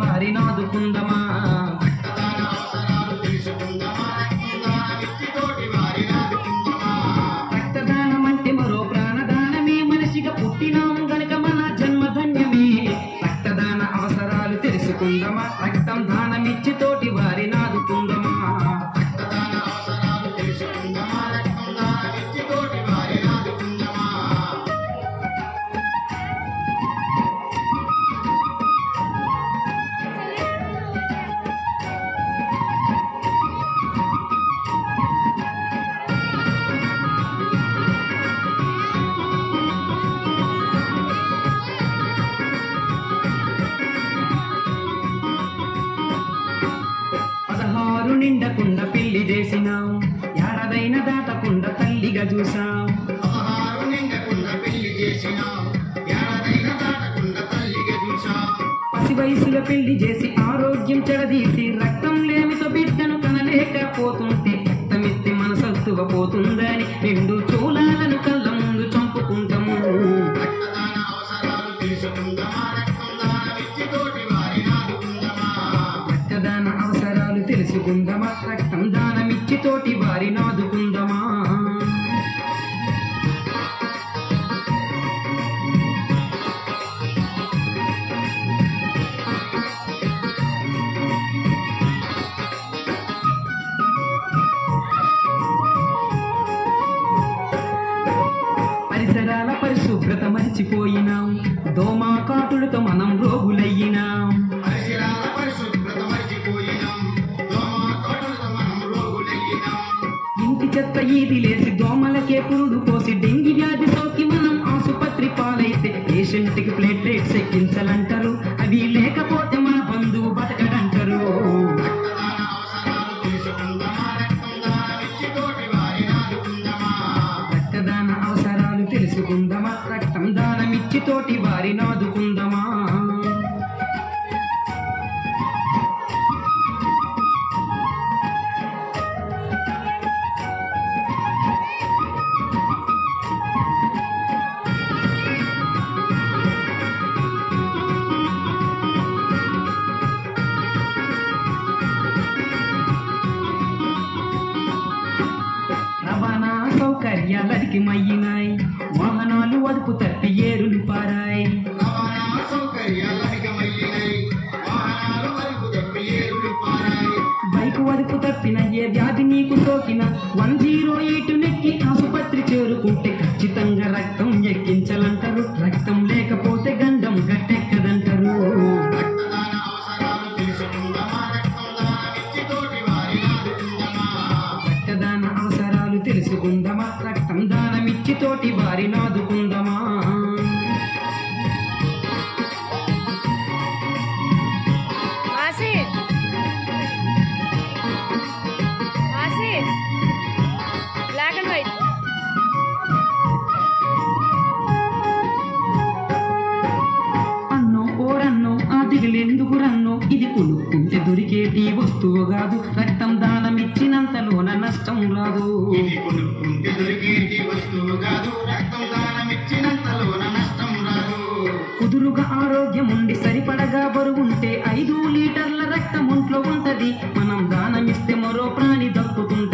వారిని ఆదుకుందమా రక్తదాన అవసరాలు తెలుసుకుందామా రక్తదానమిచ్చి తోటి వారిని ఆదుకుందామా రక్తదానం అంటే మరో ప్రాణదానమే మనిషిగా పుట్టినాం గనుక మన జన్మధన్యమే రక్తదాన అవసరాలు తెలుసుకుందామా రక్తం దానమిచ్చి తోటి వారిని ఆదుకుందామా రక్తదాన అవసరాలు తెలుసుకుందామా రక్తదానమిచ్చి తోటి వారిని ఆదుకుందామా పదహారు నిండకుండా పెళ్లి చేసినాం ఏడాదైన దాటకుండా తల్లిగా చూసాం పదహారు నిండకుండా పెళ్లి చేసినాం ఏడాదైనా దాటకుండా తల్లిగా చూసాం పసి వయసులో పెళ్లి చేసి ఆరోగ్యం చెడదీసి రక్తం లేమితో బిడ్డను కనలేకపోతుంటే రక్తమిస్తే మనసత్తువ పోతుందని రెండు చూలాలను కళ్ళ ముందు చంపుకుంటాము రక్తదాన అవసరాలు తెలుసుకుందామా రక్తదానమిచ్చి తోటి వారిని ఆదుకుందామా రక్తదాన అవసరాలు తెలుసుకుందామా రక్తం దానమిచ్చి తోటి వారిని ఆదుకుందామా పరిసరాల పరిశుభ్రత మర్చిపోయినాం దోమా కాటులతో మనం రోగులయ్యినాం పరిసరాల పరిశుభ్రత మర్చిపోయినాం దోమ తోటలతో మనం రోగులయ్యినాం ఇంటి చెత్త ఈది లేసి దోమలకే పురుడు పోసి డెంగి వ్యాధి సోకి మనం ఆసుపత్రి పాలైతే పేషెంట్ కి ప్లేట్లెట్స్ ఎక్కించాలంటారు అవి లేకపోతే మన బంధువు బతకడంటారు రక్తదాన అవసరాలు తెలుసుకుందామా రక్తదానమిచ్చి తోటి వారిని ఆదుకుందామా రక్తదాన అవసరాలు తెలుసుకుందామా రక్తం దానమిచ్చి తోటి వారిని ఆదుకుందామా రవాణా సౌకర్యాలకి మయ్యినాయి వాహనాలు అదుపు తప్పి ఏరులు పారాయి రవాణా సౌకర్యాలు అధికమయ్యినాయి వాహనాలు అదుపు తప్పి ఏరులు పారాయి బైక్ వరకు తప్పిన ఏ వ్యాధి నీకు సోకిన వన్ జీరో ఎయిట్ నెక్కి ఆసుపత్రి చేరుకుంటే ఖచ్చితంగా రక్తం ఎక్కించాలంటారు రక్తం లేకపోతే గండం గట్టెక్కదంటారు రక్తదాన అవసరాలు తెలుసుకుందామా రక్తదానమిచ్చి తోటి వారిని ఆదుకుందామా రక్తదాన అవసరాలు తెలుసుకుందామా రక్తం దానమిచ్చి తోటి వారిని ఆదుకుందామా మాసి మాసి బ్లాక్ అండ్ వైట్ అన్నో ఓరన్నో ఆ దిగులెందుకు రన్నో ఇది కొనుక్కుంటే దొరికేటి వస్తువు కాదు రక్తం దానమిచ్చినంతలోన నష్టం రాదు ఇది కొనుక్కుంటే దొరికేటి వస్తువు కాదు రక్తం దానమిచ్చినంతలోన నష్టం రాదు కుదురుగా ఆరోగ్యం ఉండి సరిపడగా బరువుంటే ఐదు లీటర్ల రక్తం ఒంట్లో ఉంటది మనం దానమిస్తే మరో ప్రాణి దక్కుతుంటది